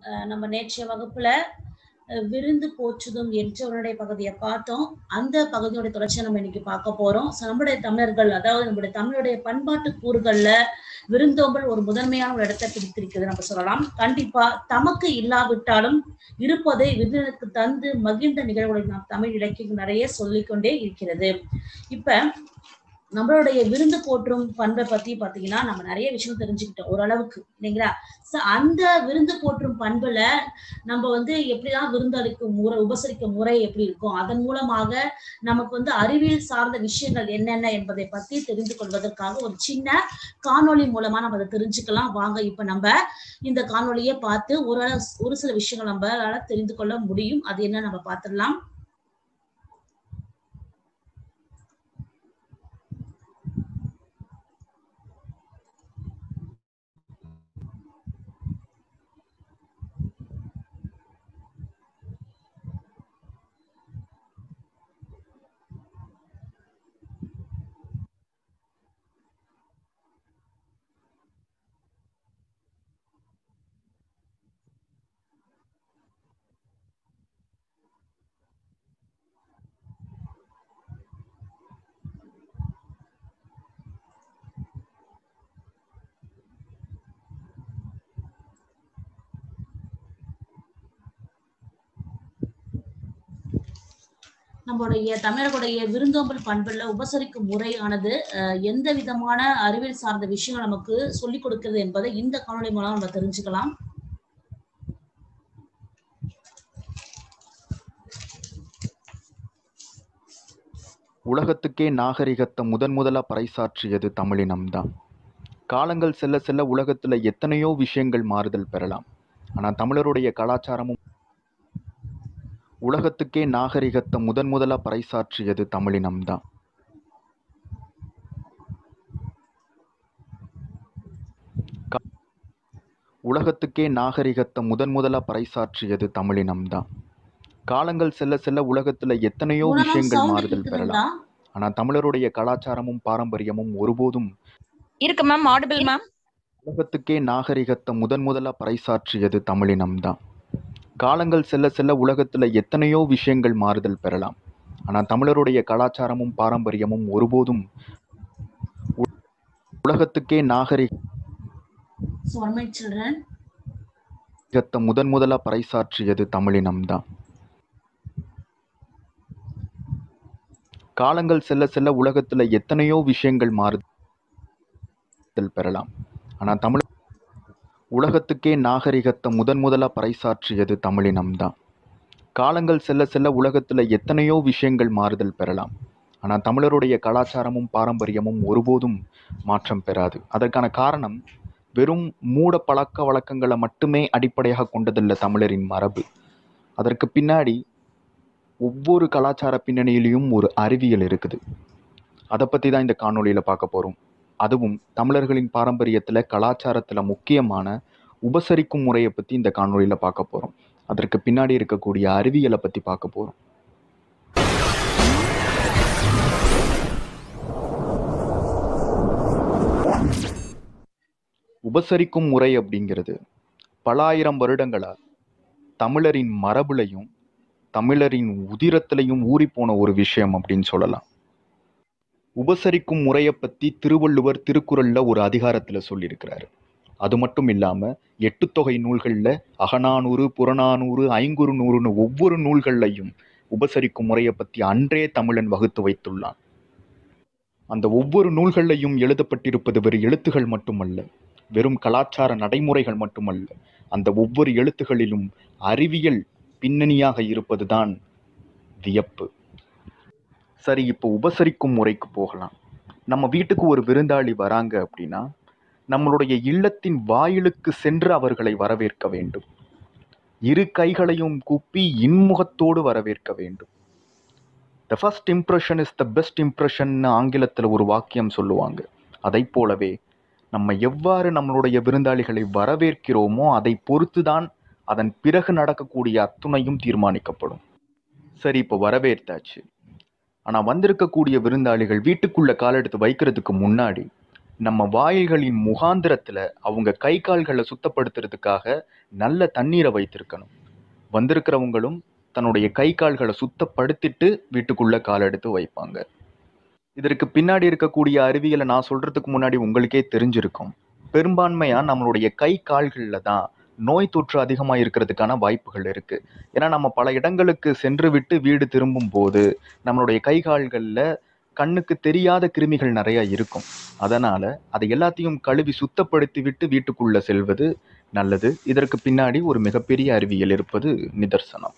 அஹ் நம்ம நேற்றைய வகுப்புல அஹ் விருந்து போற்றுதும் என்றவனுடைய பகுதியை பார்த்தோம் அந்த பகுதியோட தொடர்ச்சியை நம்ம இன்னைக்கு பார்க்க போறோம் So, நம்முடைய தமிழர்கள் அதாவது நம்முடைய தமிழுடைய பண்பாட்டு கூறுகள்ல விருந்தோம்பல் ஒரு முதன்மையான ஒரு இடத்தை பிடித்திருக்குது நம்ம சொல்லலாம் கண்டிப்பா தமக்கு இல்லாவிட்டாலும் இருப்பதை விருந்தினருக்கு தந்து மகிழ்ந்த நிகழ்வுகளை நாம் தமிழ் இலக்கியம் நிறைய சொல்லிக்கொண்டே இருக்கிறது இப்ப நம்மளுடைய விருந்து போற்றும் பண்பை பத்தி பாத்தீங்கன்னா நம்ம நிறைய விஷயம் தெரிஞ்சுக்கிட்டோம் ஓரளவுக்கு இல்லைங்களா சோ அந்த விருந்து போற்றும் பண்புல நம்ம வந்து எப்படிலாம் விருந்தளிக்கும் முறை உபசரிக்கும் முறை எப்படி இருக்கும் அதன் மூலமாக நமக்கு வந்து அறிவியல் சார்ந்த விஷயங்கள் என்னென்ன என்பதை பத்தி தெரிந்து கொள்வதற்காக ஒரு சின்ன காணொளி மூலமா நம்ம அதை தெரிஞ்சுக்கலாம் வாங்க இப்ப நம்ம இந்த காணொளியை பார்த்து ஒரு ஒரு சில விஷயங்கள் நம்மளால தெரிந்து கொள்ள முடியும் அது என்ன நம்ம பார்த்துடலாம் நம்மளுடைய தமிழர்களுடைய விருந்தோம்பல் பண்புல உபசரிக்கும் முறையானது அஹ், எந்த விதமான அறிவியல் சார்ந்த விஷயங்கள் நமக்கு சொல்லிக் கொடுக்கிறது என்பதை இந்த காணொளி மூலம் நம்ம தெரிஞ்சுக்கலாம் உலகத்துக்கே நாகரிகத்தை முதன் முதலா பறைசாற்றியது தமிழினம்தான் காலங்கள் செல்ல செல்ல உலகத்துல எத்தனையோ விஷயங்கள் மாறுதல் பெறலாம் ஆனா தமிழருடைய கலாச்சாரமும் உலகத்துக்கே நாகரிகத்தை முதன் முதலா பறைசாற்றியது தமிழினம்தான் கா- உலகத்துக்கே நாகரிகத்தை முதன் முதலா பறைசாற்றியது தமிழினம்தான் காலங்கள் செல்ல செல்ல உலகத்துல எத்தனையோ உணவு விஷயங்கள் சவுண்ட் மாறுதல் பெறலாம் கேக்குதுங்களா ஆனா தமிழருடைய கலாச்சாரமும் பாரம்பரியமும் ஒருபோதும் இருக்கு மேம் ஆடிபிள் மேம் உலகத்துக்கே நாகரிகத்தை முதன் முதலா பறைசாற்றியது தமிழினம்தான் காலங்கள் செல்ல செல்ல உலகத்துல எத்தனையோ விஷயங்கள் மாறுதல் பெறலாம் ஆனா தமிழருடைய கலாச்சாரமும் பாரம்பரியமும் ஒருபோதும் உ- உலகத்துக்கே நாகரிகத்தை So, one minute, children. முதன் முதலா பறைசாற்றியது தமிழினம்தான் காலங்கள் செல்ல செல்ல உலகத்துல எத்தனையோ விஷயங்கள் மாறுதல் பெறலாம் ஆனா தமிழ் உலகத்துக்கே நாகரிகத்தை முதன் முதலா பறைசாற்றியது தமிழினம்தான் காலங்கள் செல்ல செல்ல உலகத்துல எத்தனையோ விஷயங்கள் மாறுதல் பெறலாம் ஆனா தமிழருடைய கலாச்சாரமும் பாரம்பரியமும் ஒருபோதும் மாற்றம் பெறாது அதற்கான காரணம் வெறும் மூட பழக்க வழக்கங்களை மட்டுமே அடிப்படையாக கொண்டதல்ல தமிழரின் மரபு அதற்கு பின்னாடி ஒவ்வொரு கலாச்சார பின்னணியிலையும் ஒரு அறிவியல் இருக்குது அதை பற்றி தான் இந்த காணொளியில் பார்க்க போகிறோம் அதுவும் தமிழர்களின் பாரம்பரியத்தில் கலாச்சாரத்தில் முக்கியமான உபசரிக்கும் முறையை பற்றி இந்த காணொளியில் பார்க்க போகிறோம் அதற்கு பின்னாடி இருக்கக்கூடிய அறிவியலை பற்றி பார்க்க போகிறோம் உபசரிக்கும் முறை அப்படிங்கிறது பல ஆயிரம் வருடங்களா தமிழரின் மரபுலையும் தமிழரின் உதிரத்திலையும் ஊறிப்போன ஒரு விஷயம் அப்படின்னு சொல்லலாம் உபசரிக்கும் முறையை பத்தி திருவள்ளுவர் திருக்குறள்ல ஒரு அதிகாரத்துல சொல்லியிருக்கிறாரு அது மட்டும் இல்லாம எட்டு தொகை நூல்கள்ல அகநானூறு புறநானூறு ஐங்குறு நூறுன்னு ஒவ்வொரு நூல்கள்லையும் உபசரிக்கும் முறையை பத்தி அன்றே தமிழன் வகுத்து வைத்துள்ளான் அந்த ஒவ்வொரு நூல்கள்லையும் எழுதப்பட்டிருப்பது வெறும் எழுத்துகள் மட்டுமல்ல வெறும் கலாச்சார நடைமுறைகள் மட்டுமல்ல அந்த ஒவ்வொரு எழுத்துகளிலும் அறிவியல் பின்னணியாக இருப்பதுதான் வியப்பு சரி இப்போ உபசரிக்கும் முறைக்கு போகலாம் நம்ம வீட்டுக்கு ஒரு விருந்தாளி வராங்க அப்படின்னா நம்மளுடைய இல்லத்தின் வாயிலுக்கு சென்று அவர்களை வரவேற்க வேண்டும் இரு கைகளையும் கூப்பி இன்முகத்தோடு வரவேற்க வேண்டும் the first impression is the best impression ஆங்கிலத்தில் ஒரு வாக்கியம் சொல்லுவாங்க அதை போலவே நம்ம எவ்வாறு நம்மளுடைய விருந்தாளிகளை வரவேற்கிறோமோ அதை பொறுத்துதான் அதன் பிறகு நடக்கக்கூடிய அத்துணையும் தீர்மானிக்கப்படும் சரி இப்போ வரவேற்றாச்சு ஆனால் வந்திருக்கக்கூடிய விருந்தாளிகள் வீட்டுக்குள்ள காலெடுத்து வைக்கிறதுக்கு முன்னாடி நம்ம வாய்களின் முகாந்திரத்துல அவங்க கை கால்களை சுத்தப்படுத்துறதுக்காக நல்ல தண்ணீரை வைத்திருக்கணும் வந்திருக்கிறவங்களும் தன்னுடைய கை கால்களை சுத்தப்படுத்திட்டு வீட்டுக்குள்ள கால் எடுத்து வைப்பாங்க இதற்கு பின்னாடி இருக்கக்கூடிய அறிவியலை நான் சொல்றதுக்கு முன்னாடி உங்களுக்கே தெரிஞ்சிருக்கும் பெரும்பான்மையா நம்மளுடைய கை கால்கள்ல தான் நோய் தொற்று அதிகமா இருக்கிறதுக்கான வாய்ப்புகள் இருக்கு ஏன்னா நம்ம பல இடங்களுக்கு சென்று விட்டு வீடு திரும்பும் போது நம்மளுடைய கை கால்கள்ல கண்ணுக்கு தெரியாத கிருமிகள் நிறைய இருக்கும் அதனால அதை எல்லாத்தையும் கழுவி சுத்தப்படுத்தி விட்டு வீட்டுக்குள்ள செல்வது நல்லது இதற்கு பின்னாடி ஒரு மிகப்பெரிய அறிவியல் இருப்பது நிதர்சனம்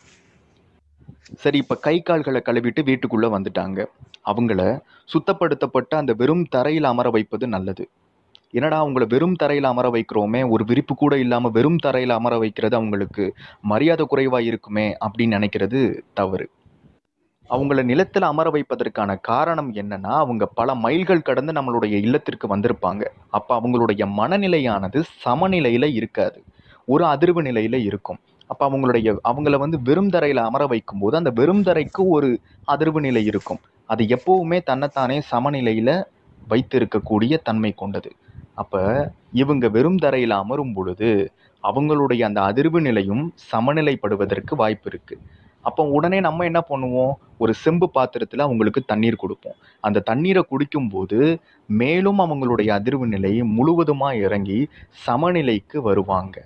சரி இப்ப கை கால்களை கழுவிட்டு வீட்டுக்குள்ள வந்துட்டாங்க அவங்கள சுத்தப்படுத்தப்பட்ட அந்த வெறும் தரையில் அமர வைப்பது நல்லது என்னடா அவங்கள வெறும் தரையில் அமர வைக்கிறோமே ஒரு விரிப்பு கூட இல்லாம வெறும் தரையில் அமர வைக்கிறது அவங்களுக்கு மரியாதை குறைவா இருக்குமே அப்படின்னு நினைக்கிறது தவறு அவங்கள நிலத்துல அமர வைப்பதற்கான காரணம் என்னன்னா அவங்க பல மைல்கள் கடந்து நம்மளுடைய இல்லத்திற்கு வந்திருப்பாங்க அப்ப அவங்களுடைய மனநிலையானது சமநிலையில இருக்காது ஒரு அதிர்வு நிலையில இருக்கும் அப்ப அவங்களுடைய அவங்கள வந்து வெறும் தரையில அமர வைக்கும் போது அந்த வெறும் தரைக்கு ஒரு அதிர்வு நிலை இருக்கும் அது எப்பவுமே தன்னைத்தானே சமநிலையில வைத்திருக்கக்கூடிய தன்மை கொண்டது அப்ப இவங்க வெறும் தரையில அமரும் பொழுது அவங்களுடைய அந்த அதிர்வு நிலையும் சமநிலைப்படுவதற்கு வாய்ப்பு இருக்கு அப்போ உடனே நம்ம என்ன பண்ணுவோம் ஒரு செம்பு பாத்திரத்துல அவங்களுக்கு தண்ணீர் கொடுப்போம் அந்த தண்ணீரை குடிக்கும்போது மேலும் அவங்களுடைய அதிர்வு நிலை முழுவதுமா இறங்கி சமநிலைக்கு வருவாங்க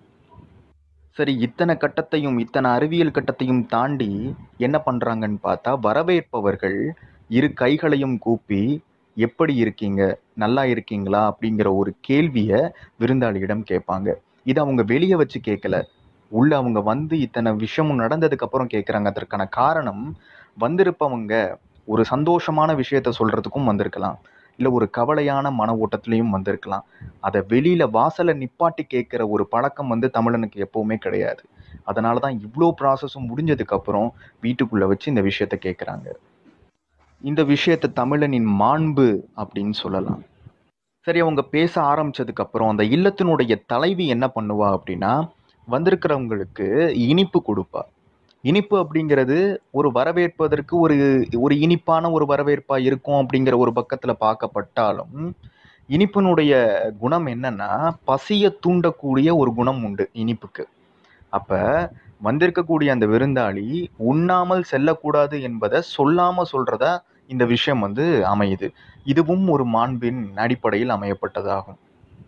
சரி இத்தனை கட்டத்தையும் இத்தனை அறிவியல் கட்டத்தையும் தாண்டி என்ன பண்றாங்கன்னு பார்த்தா வரவேற்பவர்கள் இரு கைகளையும் கூப்பி எப்படி இருக்கீங்க நல்லா இருக்கீங்களா அப்படிங்கிற ஒரு கேள்வியை விருந்தாளியிடம் கேட்பாங்க இது அவங்க வெளியே வச்சு கேட்கல உள்ள அவங்க வந்து இத்தனை விஷயமும் நடந்ததுக்கு அப்புறம் கேட்குறாங்க அதற்கான காரணம் வந்திருப்பவங்க ஒரு சந்தோஷமான விஷயத்த சொல்றதுக்கும் வந்திருக்கலாம் இல்லை ஒரு கவலையான மன ஓட்டத்திலையும் வந்திருக்கலாம் அதை வெளியில வாசலை நிப்பாட்டி கேட்குற ஒரு பழக்கம் வந்து தமிழனுக்கு எப்பவுமே கிடையாது அதனால தான் இவ்வளோ ப்ராசஸும் முடிஞ்சதுக்கு அப்புறம் வீட்டுக்குள்ள வச்சு இந்த விஷயத்த கேட்குறாங்க இந்த விஷயத்த தமிழனின் மாண்பு அப்படின்னு சொல்லலாம் சரி அவங்க பேச ஆரம்பிச்சதுக்கு அப்புறம் அந்த இல்லத்தினுடைய தலைவி என்ன பண்ணுவா அப்படின்னா வந்திருக்கிறவங்களுக்கு இனிப்பு கொடுப்பா இனிப்பு அப்படிங்கிறது ஒரு வரவேற்பதற்கு ஒரு ஒரு இனிப்பான ஒரு வரவேற்பா இருக்கும் அப்படிங்கிற ஒரு பக்கத்துல பார்க்கப்பட்டாலும் இனிப்பினுடைய குணம் என்னன்னா பசிய தூண்டக்கூடிய ஒரு குணம் உண்டு இனிப்புக்கு அப்ப வந்திருக்கக்கூடிய அந்த விருந்தாளி உண்ணாமல் செல்லக்கூடாது என்பதை சொல்லாம சொல்றதா இந்த விஷயம் வந்து அமையுது இதுவும் ஒரு மாண்பின் அடிப்படையில் அமையப்பட்டதாகும்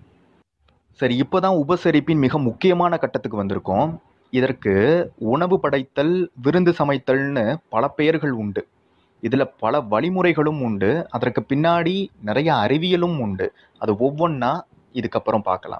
சரி இப்போதான் உபசரிப்பின் மிக முக்கியமான கட்டத்துக்கு வந்திருக்கோம் இதற்கு உணவு படைத்தல் விருந்து சமைத்தல்னு பல பெயர்கள் உண்டு இதுல பல வழிமுறைகளும் உண்டு அதற்கு பின்னாடி நிறைய அறிவியலும் உண்டு அது ஒவ்வொன்றா இதுக்கப்புறம் பார்க்கலாம்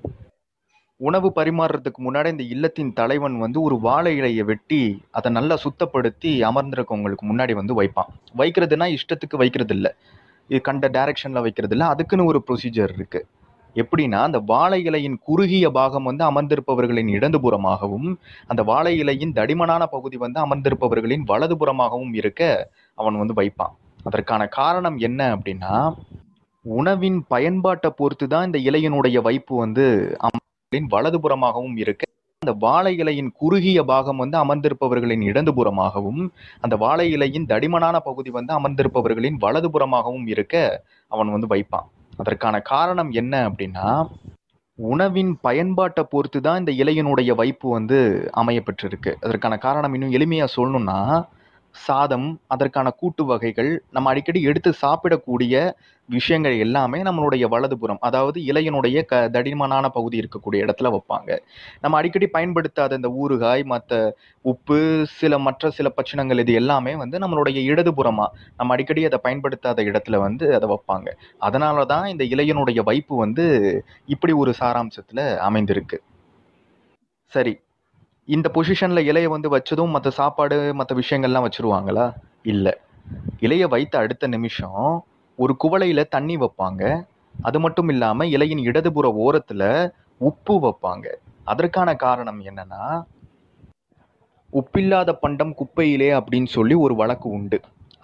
உணவு பரிமாறுறதுக்கு முன்னாடி இந்த இல்லத்தின் தலைவன் வந்து ஒரு வாழை இலையை வெட்டி அதை நல்லா சுத்தப்படுத்தி அமர்ந்திருக்கவங்களுக்கு முன்னாடி வந்து வைப்பான் வைக்கிறதுனா இஷ்டத்துக்கு வைக்கிறது இல்ல இது கண்ட டைரக்ஷன்ல வைக்கிறது இல்ல அதுக்குன்னு ஒரு ப்ரொசீஜர் இருக்கு எப்படின்னா அந்த வாழை இலையின் குறுகிய பாகம் வந்து அமர்ந்திருப்பவர்களின் இடதுபுறமாகவும் அந்த வாழை இலையின் தடிமனான பகுதி வந்து அமர்ந்திருப்பவர்களின் வலதுபுறமாகவும் இருக்க அவன் வந்து வைப்பான் அதற்கான காரணம் என்ன அப்படின்னா உணவின் பயன்பாட்டை பொறுத்து தான் இந்த இலையினுடைய வைப்பு வந்து அமர்ந்தவர்களின் வலதுபுறமாகவும் இருக்க அந்த வாழை இலையின் குறுகிய பாகம் வந்து அமர்ந்திருப்பவர்களின் இடதுபுறமாகவும் அந்த வாழை இலையின் தடிமனான பகுதி வந்து அமர்ந்திருப்பவர்களின் வலதுபுறமாகவும் இருக்க அவன் வந்து வைப்பான் அதற்கான காரணம் என்ன அப்படின்னா உணவின் பயன்பாட்டை பொறுத்து தான் இந்த இலையினுடைய வைப்பு வந்து அமையப்பட்டிருக்கு அதற்கான காரணம் இன்னும் எளிமையா சொல்லணும்னா சாதம் அதற்கான கூட்டு வகைகள் நம்ம அடிக்கடி எடுத்து சாப்பிடக்கூடிய விஷயங்கள் எல்லாமே நம்மளுடைய வலதுபுறம் அதாவது இலையினுடைய க தடிமனான பகுதி இருக்கக்கூடிய இடத்துல வைப்பாங்க நம்ம அடிக்கடி பயன்படுத்தாத இந்த ஊறுகாய் மற்ற உப்பு சில மற்ற சில பட்சணங்கள் இது எல்லாமே வந்து நம்மளுடைய இடதுபுறமா நம்ம அடிக்கடி அதை பயன்படுத்தாத இடத்துல வந்து அதை வைப்பாங்க அதனால தான் இந்த இலையினுடைய வைப்பு வந்து இப்படி ஒரு சாராம்சத்துல அமைந்திருக்கு சரி இந்த பொசிஷன்ல இலையை வந்து வச்சதும் மற்ற சாப்பாடு மற்ற விஷயங்கள்லாம் வச்சிருவாங்களா இல்ல இலையை வைத்த அடுத்த நிமிஷம் ஒரு குவளையில தண்ணி வைப்பாங்க அது மட்டும் இல்லாம இலையின் இடதுபுற ஓரத்துல உப்பு வைப்பாங்க அதற்கான காரணம் என்னன்னா உப்பில்லாத பண்டம் குப்பையிலே அப்படின்னு சொல்லி ஒரு வழக்கு உண்டு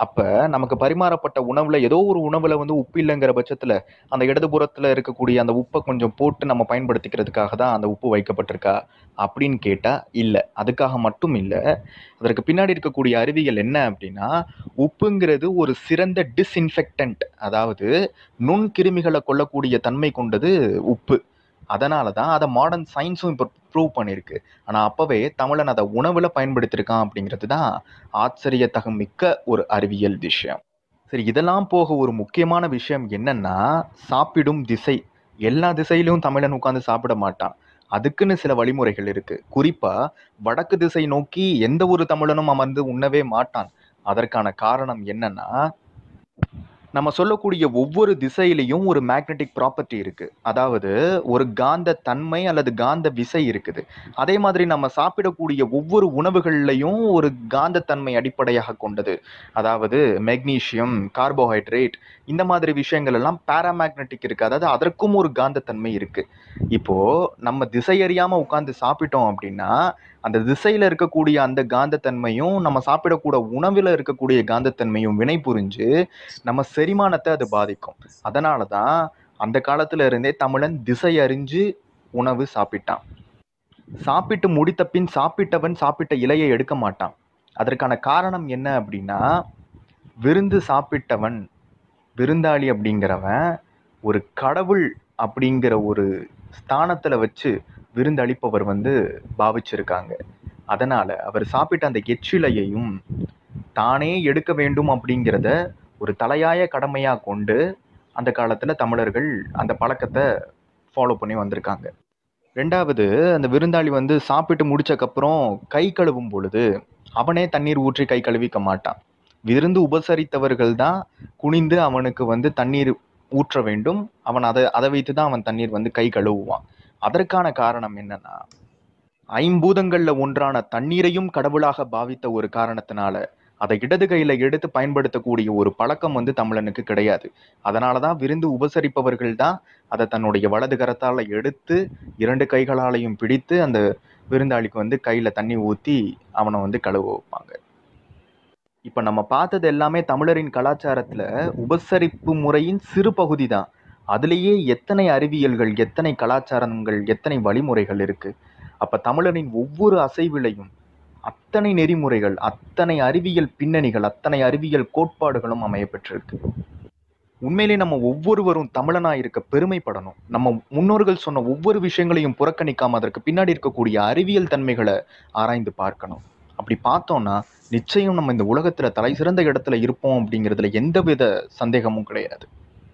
அப்ப நமக்கு பரிமாறப்பட்ட உணவுல ஏதோ ஒரு உணவுல வந்து உப்பு இல்லைங்கிற பட்சத்துல அந்த இடதுபுறத்துல இருக்கக்கூடிய அந்த உப்பை கொஞ்சம் போட்டு நம்ம பயன்படுத்திக்கிறதுக்காக தான் அந்த உப்பு வைக்கப்பட்டிருக்கா அப்படின்னு கேட்டா இல்ல அதுக்காக மட்டும் இல்ல அதற்கு பின்னாடி இருக்கக்கூடிய அறிவியல் என்ன அப்படின்னா உப்புங்கிறது ஒரு சிறந்த டிஸ்இன்ஃபெக்டன்ட் அதாவது நுண்கிருமிகளை கொல்லக்கூடிய தன்மை கொண்டது உப்பு அதனால தான் அதை மாடர்ன் சயின்ஸும் இப்போ ப்ரூவ் பண்ணியிருக்கு ஆனால் அப்போவே தமிழன் அதை உணவில் பயன்படுத்தியிருக்கான் அப்படிங்கிறது தான் ஆச்சரியத்தகம் மிக்க ஒரு அறிவியல் விஷயம் சரி இதெல்லாம் போக ஒரு முக்கியமான விஷயம் என்னன்னா சாப்பிடும் திசை எல்லா திசையிலும் தமிழன் உட்காந்து சாப்பிட மாட்டான் அதுக்குன்னு சில வழிமுறைகள் இருக்கு குறிப்பா வடக்கு திசை நோக்கி எந்த ஒரு தமிழனும் அமர்ந்து உண்ணவே மாட்டான் அதற்கான காரணம் என்னன்னா நம்ம சொல்லக்கூடிய ஒவ்வொரு திசையிலையும் ஒரு மேக்னெட்டிக் ப்ராப்பர்ட்டி இருக்கு அதாவது ஒரு காந்த தன்மை அல்லது காந்த விசை இருக்குது அதே மாதிரி நம்ம சாப்பிடக்கூடிய ஒவ்வொரு உணவுகள்லையும் ஒரு காந்த தன்மை அடிப்படையாக கொண்டது அதாவது மெக்னீசியம் கார்போஹைட்ரேட் இந்த மாதிரி விஷயங்கள் எல்லாம் பேராமேக்னெட்டிக் இருக்கு அதாவது அதற்கும் ஒரு காந்தத்தன்மை இருக்கு இப்போ நம்ம திசை அறியாம உட்கார்ந்து சாப்பிட்டோம் அப்படின்னா அந்த திசையில இருக்கக்கூடிய அந்த காந்தத்தன்மையும் நம்ம சாப்பிடக்கூட உணவுல இருக்கக்கூடிய காந்தத்தன்மையும் வினை புரிஞ்சு நம்ம செரிமானத்தை அது பாதிக்கும் அதனால தான் அந்த காலத்துல இருந்தே தமிழன் திசை அறிஞ்சு உணவு சாப்பிட்டான் சாப்பிட்டு முடித்த பின் சாப்பிட்டவன் சாப்பிட்ட இலையை எடுக்க மாட்டான் அதற்கான காரணம் என்ன அப்படின்னா விருந்து சாப்பிட்டவன் விருந்தாளி அப்படிங்கிறவன் ஒரு கடவுள் அப்படிங்கிற ஒரு ஸ்தானத்துல வச்சு விருந்தளிப்பவர் வந்து பாவிச்சிருக்காங்க அதனால அவர் சாப்பிட்ட அந்த எச்சிலையையும் தானே எடுக்க வேண்டும் அப்படிங்கிறத ஒரு தலையாய கடமையா கொண்டு அந்த காலத்துல தமிழர்கள் அந்த பழக்கத்தை ஃபாலோ பண்ணி வந்திருக்காங்க ரெண்டாவது அந்த விருந்தாளி வந்து சாப்பிட்டு முடிச்சக்கப்புறம் கை கழுவும் பொழுது அவனே தண்ணீர் ஊற்றி கை கழுவிக்க மாட்டான் விருந்து உபசரித்தவர்கள் தான் குனிந்து அவனுக்கு வந்து தண்ணீர் ஊற்ற வேண்டும் அவன் அதை அதை வைத்து தான் அவன் தண்ணீர் வந்து கை கழுவுவான் அதற்கான காரணம் என்னன்னா ஐம்பூதங்கள்ல ஒன்றான தண்ணீரையும் கடவுளாக பாவித்த ஒரு காரணத்தினால அதை இடது கையில எடுத்து பயன்படுத்தக்கூடிய ஒரு பழக்கம் வந்து தமிழனுக்கு கிடையாது அதனாலதான் விருந்து உபசரிப்பவர்கள் தான் அதை தன்னுடைய வலது கரத்தால எடுத்து இரண்டு கைகளாலையும் பிடித்து அந்த விருந்தாளிக்கு வந்து கையில தண்ணி ஊத்தி அவனை வந்து கழுவ வைப்பாங்க இப்ப நம்ம பார்த்தது எல்லாமே தமிழரின் கலாச்சாரத்துல உபசரிப்பு முறையின் சிறு பகுதி தான் அதுலேயே எத்தனை அறிவியல்கள் எத்தனை கலாச்சாரங்கள் எத்தனை வழிமுறைகள் இருக்கு அப்ப தமிழரின் ஒவ்வொரு அசைவிலையும் அத்தனை நெறிமுறைகள் அத்தனை அறிவியல் பின்னணிகள் அத்தனை அறிவியல் கோட்பாடுகளும் அமைய பெற்றிருக்கு உண்மையிலே நம்ம ஒவ்வொருவரும் தமிழனா இருக்க பெருமைப்படணும் நம்ம முன்னோர்கள் சொன்ன ஒவ்வொரு விஷயங்களையும் புறக்கணிக்காம அதற்கு பின்னாடி இருக்கக்கூடிய அறிவியல் தன்மைகளை ஆராய்ந்து பார்க்கணும் அப்படி பார்த்தோம்னா நிச்சயம் நம்ம இந்த உலகத்துல தலை சிறந்த இடத்துல இருப்போம் அப்படிங்கிறதுல எந்தவித சந்தேகமும் கிடையாது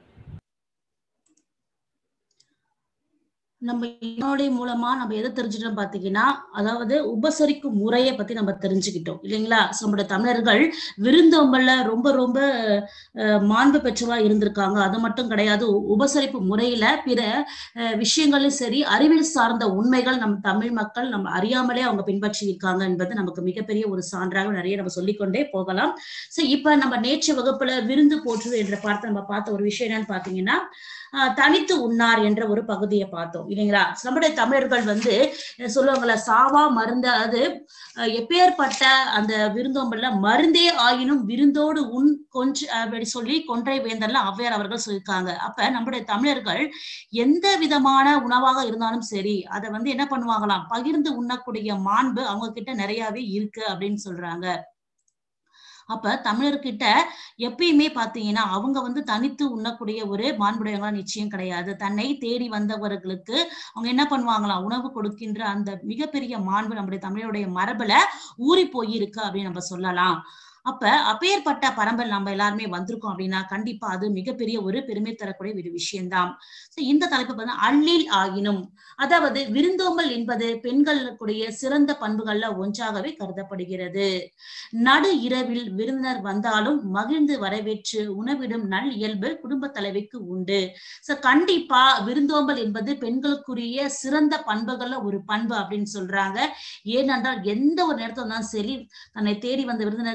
நம்ம இதனுடைய மூலமா நம்ம எதை தெரிஞ்சுட்டோம் பாத்தீங்கன்னா அதாவது உபசரிக்கும் முறையை பத்தி நம்ம தெரிஞ்சுக்கிட்டோம் இல்லைங்களா So, நம்முடைய தமிழர்கள் விருந்தோம்பல்ல ரொம்ப ரொம்ப அஹ், மாண்பு பெற்றவா இருந்திருக்காங்க அது மட்டும் கிடையாது உ- உபசரிப்பு முறையில பிற அஹ், விஷயங்களும் சரி அறிவியல் சார்ந்த உண்மைகள் நம் தமிழ் மக்கள் நம்ம அறியாமலே அவங்க பின்பற்றி இருக்காங்க என்பது நமக்கு மிகப்பெரிய ஒரு சான்றாக நிறைய நம்ம சொல்லிக்கொண்டே போகலாம் சோ இப்ப நம்ம நேற்று வகுப்புல விருந்து போற்றுது என்ற பார்த்து நம்ம பார்த்த ஒரு விஷயம் என்னன்னு பாத்தீங்கன்னா ஆஹ் தனித்து உண்ணார் என்ற ஒரு பகுதியை பார்த்தோம் இல்லைங்களா நம்முடைய தமிழர்கள் வந்து அஹ் சொல்லுவாங்கல்ல சாவா மருந்து அது அஹ் எப்பேற்பட்ட அந்த விருந்தோம்பல்ல மருந்தே ஆயினும் விருந்தோடு உண் கொஞ்ச அப்படி சொல்லி கொன்றை வேந்தர்ல ஔவையார் அவர்கள் சொல்லியிருக்காங்க அப்ப நம்முடைய தமிழர்கள் எந்த விதமான உணவாக இருந்தாலும் சரி அதை வந்து என்ன பண்ணுவாங்களாம் பகிர்ந்து உண்ணக்கூடிய மாண்பு அவங்க கிட்ட நிறையவே இருக்கு அப்படின்னு சொல்றாங்க அப்ப தமிழர்கிட்ட எப்பயுமே பாத்தீங்கன்னா அவங்க வந்து தனித்து உண்ணக்கூடிய ஒரு மாண்புடையவங்களா நிச்சயம் கிடையாது தன்னை தேடி வந்தவர்களுக்கு அவங்க என்ன பண்ணுவாங்களாம் உணவு கொடுக்கின்ற அந்த மிகப்பெரிய மாண்பு நம்முடைய தமிழருடைய மரபுல ஊறி போயிருக்கு அப்படின்னு நம்ம சொல்லலாம் அப்ப அப்பேற்பட்ட பரம்பல் நம்ம எல்லாருமே வந்திருக்கோம் அப்படின்னா கண்டிப்பா அது மிகப்பெரிய ஒரு பெருமை தரக்கூடிய ஒரு விஷயம்தான் So, இந்த தலைப்பு பார்த்தா அள்ளில் ஆயினும் அதாவது விருந்தோம்பல் என்பது பெண்களுக்குடைய சிறந்த பண்புகள்ல ஒன்றாகவே கருதப்படுகிறது நடு இரவில் விருந்தினர் வந்தாலும் மகிழ்ந்து வரவேற்று உணவிடும் நல் இயல்பு குடும்ப தலைவிக்கு உண்டு சோ கண்டிப்பா விருந்தோம்பல் என்பது பெண்களுக்குரிய சிறந்த பண்புகள்ல ஒரு பண்பு அப்படின்னு சொல்றாங்க ஏனென்றால் எந்த ஒரு நேரத்துல இருந்தாலும் சரி தன்னை தேடி வந்த விருந்தினருக்கு அவங்க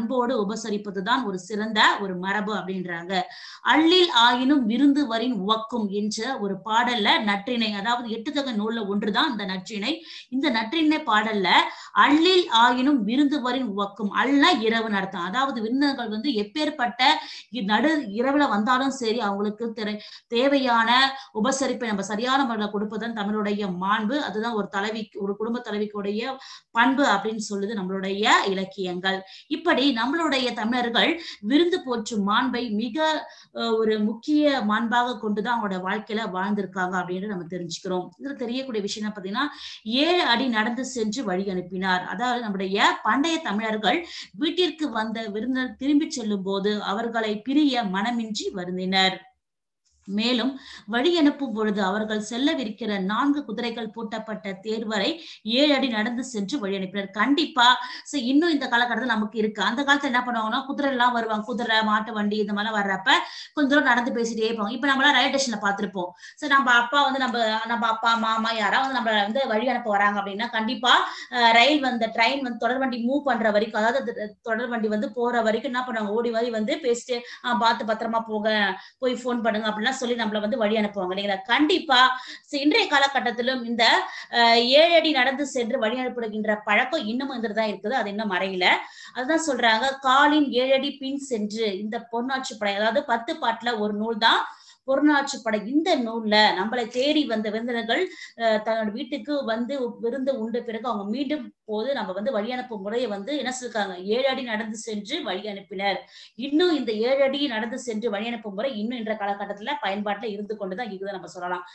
அன்போடு உபசரிப்பதுதான் ஒரு சிறந்த ஒரு மரபு அப்படின்றாங்க அள்ளில் ஆயினும் விருந்து வரின் உவக்கும் என்ற ஒரு பாடல்ல நற்றிணை அதாவது எட்டு தொகை நூல்ல ஒன்றுதான் இந்த நற்றிணை இந்த நற்றிணை பாடல்ல அள்ளில் ஆயினும் விருந்து வரின் உவக்கும் அள்ள இரவு நடத்தும் அதாவது விருந்தினர்கள் வந்து எப்பேற்பட்ட இ- நடு இரவுல வந்தாலும் சரி அவங்களுக்கு திரை- தேவையான உபசரிப்பை நம்ம சரியான முறையில் கொடுப்பதுதான் தமிழுடைய மாண்பு அதுதான் ஒரு தலைவி ஒரு குடும்ப தலைவிக்குடைய பண்பு அப்படின்னு சொல்லுது நம்மளுடைய இலக்கியங்கள் இப்படி நம்மளுடைய தமிழர்கள் விருந்து போற்றும் மாண்பை மிக அஹ், ஒரு முக்கிய மாண்பாக கொண்டுதான் அவங்களோட வாழ்க்கையில வாழ்ந்திருக்காங்க அப்படின்னு நம்ம தெரிஞ்சுக்கிறோம் இதுல தெரியக்கூடிய விஷயம் என்ன பாத்தீங்கன்னா ஏழு அடி நடந்து சென்று வழி அனுப்பினார் அதாவது நம்முடைய பண்டைய தமிழர்கள் வீட்டிற்கு வந்த விருந்தினர் திரும்பி செல்லும் போது அவர்களை பிரிய மனமின்றி வருந்தினர் மேலும் வழி அனுப்பும் பொழுது அவர்கள் செல்லவிருக்கிற நான்கு குதிரைகள் பூட்டப்பட்ட தேர் வரை ஏழு அடி நடந்து சென்று வழி அனுப்பினர் கண்டிப்பா சோ இன்னும் இந்த காலகட்டத்தில் நமக்கு இருக்கு அந்த காலத்துல என்ன பண்ணுவாங்கன்னா குதிரை எல்லாம் வருவாங்க குதிரை மாட்டு வண்டி இந்த மாதிரி வர்றப்ப கொஞ்ச தூரம் நடந்து பேசிட்டே இருப்பாங்க இப்ப நம்மளாம் ரயில்வே ஸ்டேஷன்ல பார்த்திருப்போம் சோ நம்ம அப்பா வந்து நம்ம நம்ம அப்பா மாமா யாராவது நம்ம வந்து வழி அனுப்ப வராங்க அப்படின்னா கண்டிப்பா அஹ், ரயில் வந்து ட்ரெயின் வந்து தொடர் வண்டி மூவ் பண்ற வரைக்கும் அதாவது அது தொடர் வண்டி வந்து போற வரைக்கும் என்ன பண்ணுவாங்க ஓடி ஓடி வந்து பேசிட்டு "ஆஹ், பார்த்து பத்திரமா போக போய் ஃபோன் பண்ணுங்க அப்படிலாம் சொல்லி நம்மள வந்து வழி அனுப்புவாங்க இல்லைங்களா கண்டிப்பா so இன்றைய காலகட்டத்திலும் இந்த அஹ், ஏழு அடி நடந்து சென்று வழி அனுப்புகின்ற பழக்கம் இன்னமும் இருந்துதான் இருக்குது அது இன்னும் மறையல அதுதான் சொல்றாங்க காலின் ஏழடி பின் சென்று இந்த பொன்னாட்சி படை அதாவது பத்து பாட்டுல ஒரு நூல் தான் பொருளாட்சி படை இந்த நூல்ல நம்மளை தேடி வந்த விருந்தினர்கள் அஹ், தன்னோட வீட்டுக்கு வந்து விருந்து உண்ட பிறகு அவங்க மீண்டும் போது நம்ம வந்து வழி அனுப்பும் முறையை வந்து என்ன சொல்லிருக்காங்க ஏழு அடி நடந்து சென்று வழி அனுப்பினர் இன்னும் இந்த ஏழு அடி நடந்து சென்று வழி அனுப்பும் முறை இன்னும் இன்ற காலகட்டத்துல பயன்பாட்டுல இருந்து கொண்டுதான் இருக்குதுன்னு நம்ம சொல்லலாம்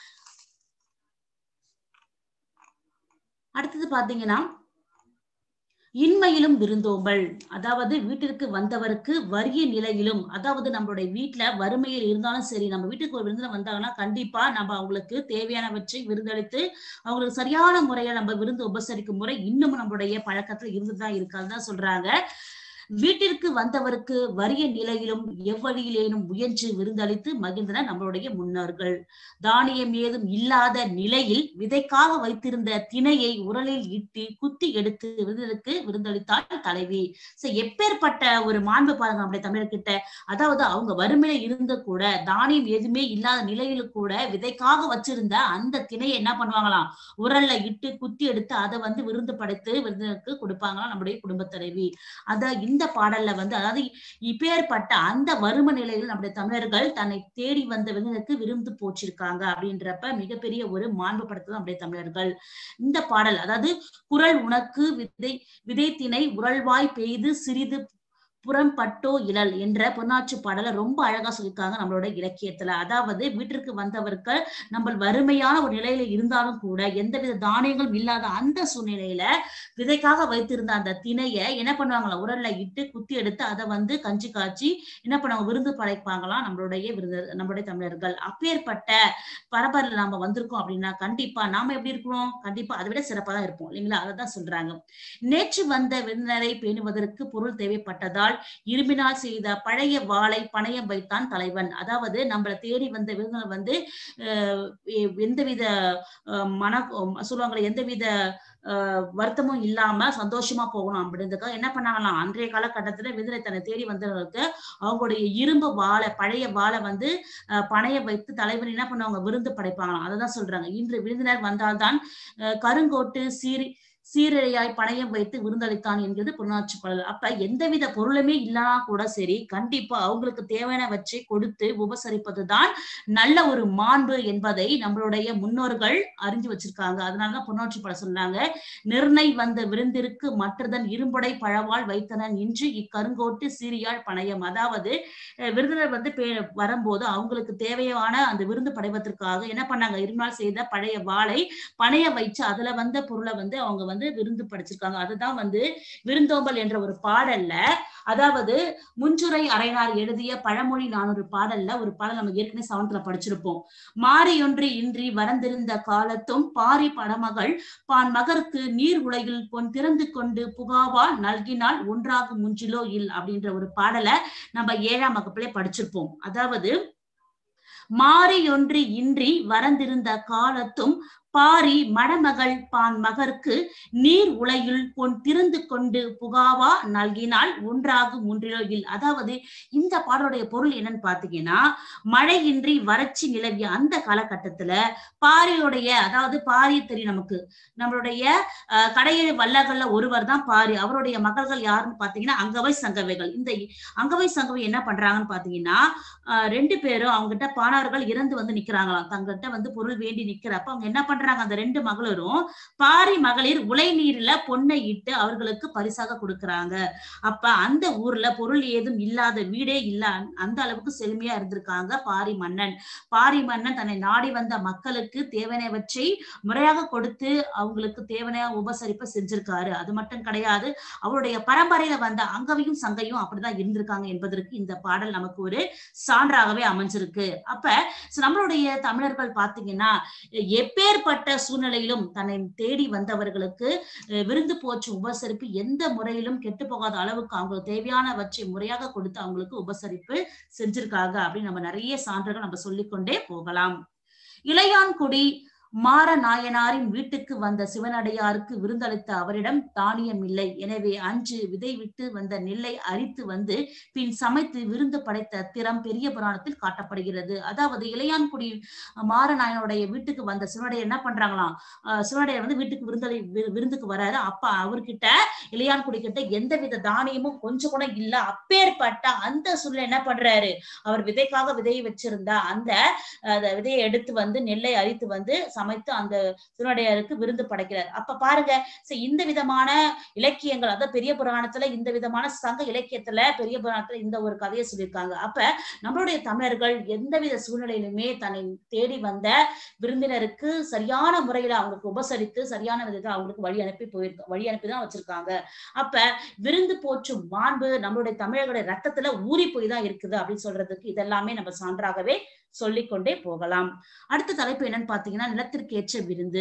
அடுத்தது பாத்தீங்கன்னா இன்மையிலும் விருந்தோம்பல் அதாவது வீட்டிற்கு வந்தவருக்கு வறிய நிலையிலும் அதாவது நம்மளுடைய வீட்டுல வறுமையில் இருந்தாலும் சரி நம்ம வீட்டுக்கு ஒரு விருந்தினர் வந்தாங்கன்னா கண்டிப்பா நம்ம அவங்களுக்கு தேவையானவற்றை விருந்தளித்து அவங்களுக்கு சரியான முறையில நம்ம விருந்து உபசரிக்கும் முறை இன்னும் நம்மளுடைய பழக்கத்துல இருந்துதான் இருக்கு அதுதான் சொல்றாங்க வீட்டிற்கு வந்தவருக்கு வறிய நிலையிலும் எவ்வழியிலேனும் முயன்று விருந்தளித்து மகிழ்ந்தனர் நம்மளுடைய முன்னோர்கள் தானியம் ஏதும் இல்லாத நிலையில் விதைக்காக வைத்திருந்த திணையை உரலில் இட்டு குத்தி எடுத்து விருந்தலுக்கு விருந்தளித்தாள் தலைவி சோ எப்பேற்பட்ட ஒரு மாண்பு பாருங்க நம்முடைய தமிழர்கிட்ட அதாவது அவங்க வறுமையில இருந்து கூட தானியம் எதுவுமே இல்லாத நிலையில கூட விதைக்காக வச்சிருந்த அந்த திணையை என்ன பண்ணுவாங்களாம் உரல்ல இட்டு குத்தி எடுத்து அதை வந்து விருந்து படைத்து விருந்தினருக்கு கொடுப்பாங்களாம் நம்முடைய குடும்ப தலைவி அத இந்த பாடல்ல வந்து அதாவது இப்பேற்பட்ட அந்த வறுமை நிலையில் நம்முடைய தமிழர்கள் தன்னை தேடி வந்த விருந்தினருக்கு விருந்து போச்சிருக்காங்க அப்படின்றப்ப மிகப்பெரிய ஒரு மாண்பு படுத்தது நம்முடைய தமிழர்கள் இந்த பாடல் அதாவது குரல் உனக்கு விதை விதைத்தினை உரல்வாய் பெய்து சிறிது புறம்பட்டோ இழல் என்ற பொன்னாட்சி பாடலை ரொம்ப அழகா சொல்லியிருக்காங்க நம்மளோட இலக்கியத்துல அதாவது வீட்டிற்கு வந்தவர்கள் நம்ம வறுமையான ஒரு நிலையில இருந்தாலும் கூட எந்தவித தானியங்களும் இல்லாத அந்த சூழ்நிலையில விதைக்காக வைத்திருந்த அந்த திணைய என்ன பண்ணுவாங்களா உரல்ல இட்டு குத்தி எடுத்து அதை வந்து கஞ்சி காய்ச்சி என்ன பண்ணுவாங்க விருந்து படைப்பாங்களாம் நம்மளுடைய விருது நம்மளுடைய தமிழர்கள் அப்பேற்பட்ட பரபரில் நாம வந்திருக்கோம் அப்படின்னா கண்டிப்பா நாம எப்படி இருக்கணும் கண்டிப்பா அதை விட சிறப்பா தான் இருப்போம் இல்லைங்களா அதை தான் சொல்றாங்க நேற்று வந்த விருந்தினரை பேணுவதற்கு பொருள் தேவைப்பட்டதால் இரும்பினால் செய்த பழைய வாளை பணயம் வைத்தான் தலைவன் அதாவது நம்மளை தேடி வந்த விருந்தினர் வந்து அஹ் எ- எந்தவித அஹ், மன சொல்லுவாங்களே எந்தவித அஹ், வருத்தமும் இல்லாம சந்தோஷமா போகணும் அப்படின்றதுக்காக என்ன பண்ணாங்களாம் அன்றைய காலகட்டத்துல விருந்தினை தன்னை தேடி வந்தவர்களுக்கு அவங்களுடைய இரும்பு வாளை பழைய வாளை வந்து அஹ், பணைய வைத்து தலைவன் என்ன பண்ணுவாங்க விருந்து படைப்பாங்களாம் அததான் சொல்றாங்க இன்று விருந்தினர் வந்தால்தான் அஹ், கருங்கோட்டு சீரி சீரழியாய் பணையம் வைத்து விருந்தளித்தான் என்கிறது புறநாட்சி பாடல் அப்ப எந்தவித பொருளுமே இல்லனா கூட சரி கண்டிப்பா அவங்களுக்கு தேவையானவற்றை கொடுத்து உபசரிப்பதுதான் நல்ல ஒரு மாண்பு என்பதை நம்மளுடைய முன்னோர்கள் அறிஞ்சு வச்சிருக்காங்க அதனாலதான் புறநாட்சி பாடல் சொன்னாங்க நிர்ணை வந்த விருந்திற்கு மற்றதன் இரும்படை பழவாள் வைத்தனன் இன்று இக்கருங்கோட்டு சீரியாள் பணையம் அதாவது அஹ், விருந்தினர் வந்து பே- வரும்போது அவங்களுக்கு தேவையான அந்த விருந்து படைவதற்காக என்ன பண்ணாங்க இருநாள் செய்த பழைய வாளை பணைய வச்சு அதுல வந்த பொருளை வந்து அவங்க வந்து விருந்து படைச்சிருக்காங்க அதுதான் வந்து விருந்தோம்பல் என்ற ஒரு பாடல்ல அதாவது முஞ்சுரை அரைனார் எழுதிய பழமொழி நானூறு பாடல்ல ஒரு பாடல் நம்ம ஏற்கனவே செவன்த்ல படிச்சிருப்போம் மாறியொன்று இன்றி வரந்திருந்த காலத்தும் பாரி படமகள் பான் மகருக்கு நீர் உலகில் பொன் திறந்து கொண்டு புகாவா நல்கினால் ஒன்றாகும் முஞ்சிலோ இல் அப்படின்ற ஒரு பாடலை நம்ம ஏழாம் வகுப்பிலே படிச்சிருப்போம் அதாவது மாறியொன்று இன்றி வரந்திருந்த காலத்தும் பாரி மணமகள் பான் மகற்கு நீர் உலையுள் பொன் திறந்து கொண்டு புகாவா நல்கினால் ஒன்றாகும் ஒன்றிலோயில் அதாவது இந்த பாடலுடைய பொருள் என்னன்னு பாத்தீங்கன்னா மழையின்றி வறட்சி நிலவிய அந்த காலகட்டத்துல பாரியுடைய அதாவது பாரி தெரியும் நமக்கு நம்மளுடைய அஹ், கடையெழு வல்லகள்ல ஒருவர் தான் பாரி அவருடைய மகள்கள் யாருன்னு பாத்தீங்கன்னா அங்கவை சங்கவைகள் இந்த அங்கவை சங்கவை என்ன பண்றாங்கன்னு பாத்தீங்கன்னா அஹ், ரெண்டு பேரும் அவங்ககிட்ட பாணவர்கள் இறந்து வந்து நிக்கிறாங்களாம் தங்கிட்ட வந்து பொருள் வேண்டி நிக்கிறப்ப அவங்க என்ன பண்றாங்க அந்த ரெண்டு மகளிரும் பாரி மகளிர் உலை நீர்ல பொண்ணை இட்டு அவர்களுக்கு பரிசாக கொடுக்கறாங்க அப்ப அந்த ஊர்ல பொருள் ஏதும் இல்லாத வீடே இல்ல அந்த- அந்த அளவுக்கு செழுமையா இருந்திருக்காங்க பாரி மன்னன் பாரி மன்னன் தன்னை நாடி வந்த மக்களுக்கு தேவையானவற்றை முறையாக கொடுத்து அவங்களுக்கு தேவையான உபசரிப்பை செஞ்சிருக்காரு அது மட்டும் கிடையாது அவருடைய பரம்பரையில வந்த அங்கவையும் சங்கையும் அப்படிதான் இருந்திருக்காங்க என்பதற்கு இந்த பாடல் நமக்கு ஒரு சான்றாகவே அமைஞ்சிருக்கு அப்ப so நம்மளுடைய தமிழர்கள் பாத்தீங்கன்னா எப்பேற்பட்ட சூழ்நிலையிலும் தன்னை தேடி வந்தவர்களுக்கு அஹ், விருந்து போச்சு உபசரிப்பு எந்த முறையிலும் கெட்டு போகாத அளவுக்கு அவங்களுக்கு தேவையானவற்றை முறையாக கொடுத்து அவங்களுக்கு உபசரிப்பு செஞ்சிருக்காங்க அப்படின்னு நம்ம நிறைய சான்றுகள் நம்ம சொல்லிக்கொண்டே போகலாம் இளையான்குடி மார நாயனாரின் வீட்டுக்கு வந்த சிவனடியாருக்கு விருந்தளித்த அவரிடம் தானியம் இல்லை எனவே அன்று விதை விட்டு வந்த நெல்லை அரித்து வந்து பின் சமைத்து விருந்து படைத்த திறம் பெரிய புராணத்தில் காட்டப்படுகிறது அதாவது இளையான்குடி மாரநாயனுடைய வீட்டுக்கு வந்த சிவனடையர் என்ன பண்றாங்களாம் அஹ் சிவனடையர் வந்து வீட்டுக்கு விருந்தளி வி- விருந்துக்கு வராரு அப்ப அவர்கிட்ட இளையான்குடி கிட்ட எந்தவித தானியமும் கொஞ்சம் கூட இல்ல அப்பேற்பட்ட அந்த சூழ்நிலை என்ன பண்றாரு அவர் விதைக்காக விதையை வச்சிருந்தா அந்த அந்த விதையை எடுத்து வந்து நெல்லை அரித்து வந்து சமைத்து அந்த சிவனடையாருக்கு விருந்து படைக்கிறார் அப்ப பாருங்க சரி, இந்த விதமான இலக்கியங்கள் அதாவது பெரிய புராணத்துல இந்த விதமான சங்க இலக்கியத்துல பெரிய புராணத்துல இந்த ஒரு கதையை சொல்லியிருக்காங்க அப்ப நம்மளுடைய தமிழர்கள் எந்தவித சூழ்நிலையிலுமே தன்னை தேடி வந்த விருந்தினருக்கு சரியான முறையில அவங்களுக்கு உபசரித்து சரியான விதத்துல அவங்களுக்கு வழி அனுப்பி போயிருக்க வழி அனுப்பி தான் வச்சிருக்காங்க அப்ப விருந்து போற்றும் மாண்பு நம்மளுடைய தமிழர்களுடைய ரத்தத்துல ஊறி போய் தான் இருக்குது அப்படின்னு சொல்றதுக்கு இதெல்லாமே நம்ம சான்றாகவே சொல்லிக்கொண்டே போகலாம் அடுத்த தலைப்பு என்னன்னு பாத்தீங்கன்னா நிலத்திற்கேற்ற விருந்து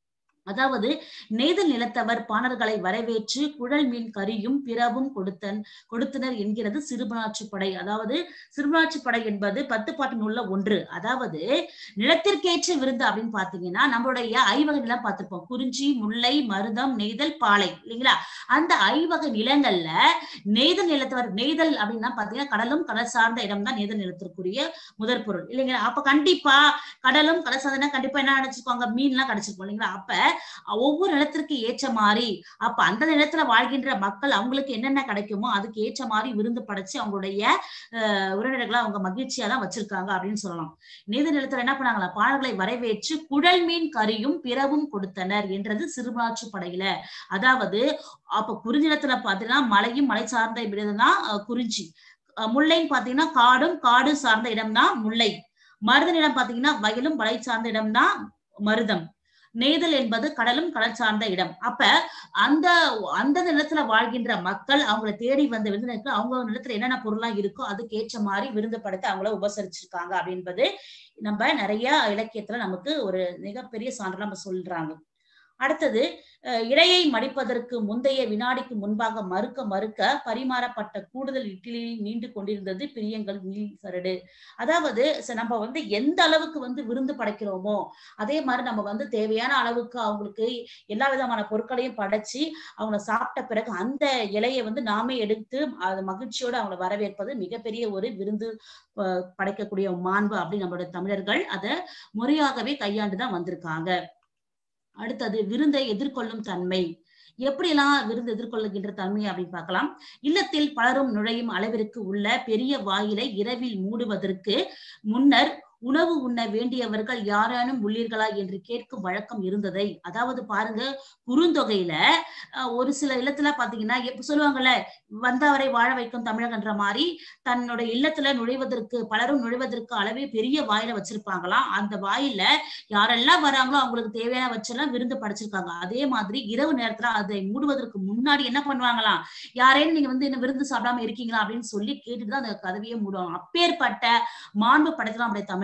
அதாவது நெய்தல் நிலத்தவர் பாணர்களை வரவேற்று குழல் மீன் கறியும் பிறவும் கொடுத்தன் கொடுத்தனர் என்கிறது சிறுபனாட்சிப்படை அதாவது சிறுபனாட்சிப்படை என்பது பத்து பாட்டு நூல்ல ஒன்று அதாவது நிலத்திற்கேற்ற விருந்து அப்படின்னு பாத்தீங்கன்னா நம்மளுடைய ஐவகை நிலம் பார்த்திருப்போம் குறிஞ்சி முல்லை மருதம் நெய்தல் பாலை இல்லைங்களா அந்த ஐவகை நிலங்கள்ல நெய்தல் நிலத்தவர் நெய்தல் அப்படின்னா பாத்தீங்கன்னா கடலும் கடல் சார்ந்த இடம் தான் நெய்தல் நிலத்திற்குரிய முதற் பொருள் இல்லைங்களா அப்ப கண்டிப்பா கடலும் கடல் சார்ந்தனா கண்டிப்பா என்ன நினைச்சிருக்கோங்க மீன் எல்லாம் கிடைச்சிருக்கும் இல்லைங்களா அப்ப ஒவ்வொரு நிலத்திற்கு ஏற்ற மாதிரி அப்ப அந்த நிலத்துல வாழ்கின்ற மக்கள் அவங்களுக்கு என்னென்ன கிடைக்குமோ அதுக்கு ஏற்ற மாதிரி விருந்து படைச்சு அவங்களுடைய அஹ், உறவினர்களை அவங்க மகிழ்ச்சியா தான் வச்சிருக்காங்க அப்படின்னு சொல்லலாம் நீதி நிலத்துல என்ன பண்ணாங்களா பாடல்களை வரவேற்று குழல் மீன் கறியும் பிறவும் கொடுத்தனர் என்றது சிறுபாற்று படையில அதாவது அப்ப குறிஞ்சிலத்துல பாத்தீங்கன்னா மலையும் மலை சார்ந்த இடம் தான் அஹ், குறிஞ்சி அஹ், முல்லைன்னு பாத்தீங்கன்னா காடும் காடு சார்ந்த இடம் தான் முல்லை மருத நிலம் பாத்தீங்கன்னா வயலும் வலை சார்ந்த இடம் தான் மருதம் நெய்தல் என்பது கடலும் கடல் சார்ந்த இடம் அப்ப அந்த அந்த நிலத்துல வாழ்கின்ற மக்கள் அவங்கள தேடி வந்த விருந்தினருக்கு அவங்க நிலத்துல என்னென்ன பொருள்லாம் இருக்கோ அதுக்கு ஏற்ற மாதிரி விருந்து படைத்து அவங்கள உபசரிச்சிருக்காங்க அப்படின்பது நம்ம நிறைய இலக்கியத்துல நமக்கு ஒரு மிகப்பெரிய சான்று நம்ம சொல்றாங்க அடுத்தது அஹ், இரையை மடிப்பதற்கு முந்தைய வினாடிக்கு முன்பாக மறுக்க மறுக்க பரிமாறப்பட்ட கூடுதல் இட்லியில் நீண்டு கொண்டிருந்தது பிரியங்கள் நீள் சரடு அதாவது ச- நம்ம வந்து எந்த அளவுக்கு வந்து விருந்து படைக்கிறோமோ அதே மாதிரி நம்ம வந்து தேவையான அளவுக்கு அவங்களுக்கு எல்லா விதமான பொருட்களையும் படைச்சு அவங்கள சாப்பிட்ட பிறகு அந்த இலையை வந்து நாமே எடுத்து அது மகிழ்ச்சியோட அவங்கள வரவேற்பது மிகப்பெரிய ஒரு விருந்து அஹ், படைக்கக்கூடிய மாண்பு அப்படின்னு நம்மளுடைய தமிழர்கள் அதை முறையாகவே கையாண்டுதான் வந்திருக்காங்க அடுத்தது விருந்தை எதிர்கொள்ளும் தன்மை எப்படியெல்லாம் விருந்து எதிர்கொள்ளுகின்ற தன்மை அப்படின்னு பார்க்கலாம் இல்லத்தில் பலரும் நுழையும் அளவிற்கு உள்ள பெரிய வாயிலை இரவில் மூடுவதற்கு முன்னர் உணவு உண்ண வேண்டியவர்கள் யாரேனும் உள்ளீர்களா என்று கேட்கும் வழக்கம் இருந்ததை அதாவது பாருங்க குறுந்தொகையில அஹ், ஒரு சில இல்லத்துல பாத்தீங்கன்னா எப்ப சொல்லுவாங்கல்ல வந்தவரை வாழ வைக்கும் தமிழகன்ற மாதிரி தன்னுடைய இல்லத்துல நுழைவதற்கு பலரும் நுழைவதற்கு அளவே பெரிய வாயில வச்சிருப்பாங்களாம் அந்த வாயில யாரெல்லாம் வராங்களோ அவங்களுக்கு தேவையான வச்செல்லாம் விருந்து படைச்சிருக்காங்க அதே மாதிரி இரவு நேரத்துல அதை மூடுவதற்கு முன்னாடி என்ன பண்ணுவாங்களாம் யாரேனும் நீங்க வந்து இன்னும் விருந்து சாப்பிடாம இருக்கீங்களா அப்படின்னு சொல்லி கேட்டுட்டு தான் அந்த கதவையே மூடுவாங்க அப்பேற்பட்ட மாண்பு படைத்தலாம் நம்முடைய தமிழர்கள்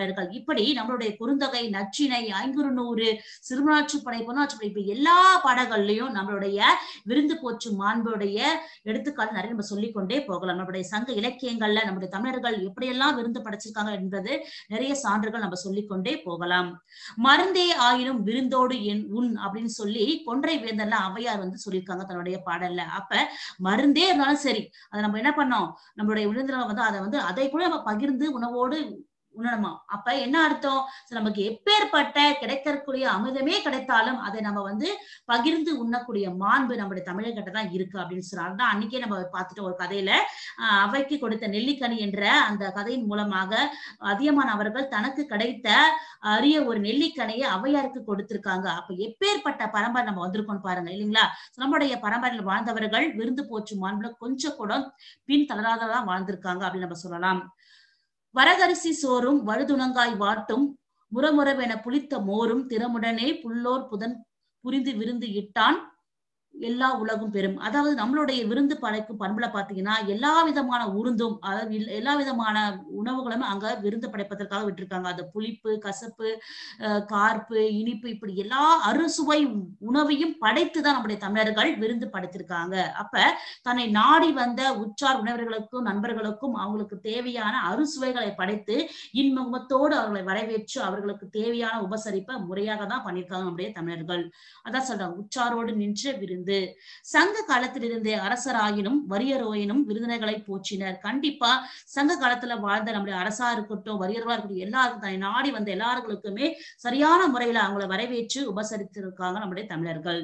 தமிழர்கள் இப்படி நம்மளுடைய குறுந்தொகை நச்சினை ஐங்குறு நூறு சிறுமனாட்சிப்படை பொன்னாட்சிப்படை இப்ப எல்லா பாடங்கள்லயும் நம்மளுடைய விருந்து போச்சு மாண்புடைய எடுத்துக்காட்டு நிறைய நம்ம சொல்லிக்கொண்டே போகலாம் நம்மளுடைய சங்க இலக்கியங்கள்ல நம்முடைய தமிழர்கள் எப்படியெல்லாம் விருந்து படைச்சிருக்காங்க என்பது நிறைய சான்றுகள் நம்ம சொல்லிக்கொண்டே போகலாம் மருந்தே ஆயினும் விருந்தோடு என் உன் அப்படின்னு சொல்லி கொன்றை வேந்தன்ல ஔவையார் வந்து சொல்லியிருக்காங்க தன்னுடைய பாடல்ல அப்ப மருந்தே இருந்தாலும் சரி அதை நம்ம என்ன பண்ணோம் நம்மளுடைய விருந்தினர் வந்து அதை வந்து அதை கூட நம்ம பகிர்ந்து உணவோடு உணரணுமா அப்ப என்ன அர்த்தம் சரி, நமக்கு எப்பேற்பட்ட கிடைக்கக்கூடிய அமிர்தமே கிடைத்தாலும் அதை நம்ம வந்து பகிர்ந்து உண்ணக்கூடிய மாண்பு நம்முடைய தமிழர்கிட்ட தான் இருக்கு அப்படின்னு சொன்னார் தான் அன்னைக்கே நம்ம பார்த்துட்டு ஒரு கதையில ஆஹ் அவைக்கு கொடுத்த நெல்லிக்கனி என்ற அந்த கதையின் மூலமாக அதியமான் அவர்கள் தனக்கு கிடைத்த அரிய ஒரு நெல்லிக்கனியை ஔவையாருக்கு கொடுத்திருக்காங்க அப்ப எப்பேற்பட்ட பரம்பரை நம்ம வந்திருக்கோம் பாருங்க இல்லைங்களா நம்முடைய பரம்பரையில் வாழ்ந்தவர்கள் விருந்து போச்சு மாண்புல கொஞ்சம் கூட பின் தளராததான் வாழ்ந்திருக்காங்க அப்படின்னு நம்ம சொல்லலாம் வரகரிசி சோறும் வழுதுணங்காய் வாட்டும் முறமுறவென புளித்த மோரும் திறமுடனே புல்லோர் புதன் புரிந்து விருந்து இட்டான் எல்லா உலகும் பெறும் அதாவது நம்மளுடைய விருந்து படைக்கும் பண்புல பாத்தீங்கன்னா எல்லா விதமான உருந்தும் அதாவது இல்ல- எல்லா விதமான உணவுகளும் அங்க விருந்து படைப்பதற்காக விட்டிருக்காங்க அது புளிப்பு கசப்பு அஹ் கார்ப்பு இனிப்பு இப்படி எல்லா அறுசுவை உணவையும் படைத்துதான் நம்முடைய தமிழர்கள் விருந்து படைத்திருக்காங்க அப்ப தன்னை நாடி வந்த உற்றார் உணவர்களுக்கும் நண்பர்களுக்கும் அவங்களுக்கு தேவையான அறுசுவைகளை படைத்து இன்முகத்தோடு அவர்களை வரவேற்று அவர்களுக்கு தேவையான உபசரிப்பை முறையாக தான் பண்ணியிருக்காங்க நம்முடைய தமிழர்கள் அதான் சொல்றாங்க உற்றாரோடு நின்ற விருந்து சங்க காலத்திலிருந்தே அரசராயினும் வரியரோயினும் விருந்தினர்களை போற்றினர் கண்டிப்பா சங்க காலத்துல வாழ்ந்த நம்முடைய அரசா இருக்கட்டும் வரியர்களா இருக்கட்டும் எல்லாருக்கும் தன்னை நாடி வந்த எல்லாருக்குமே சரியான முறையில அவங்களை வரவேற்று உபசரித்திருக்காங்க நம்முடைய தமிழர்கள்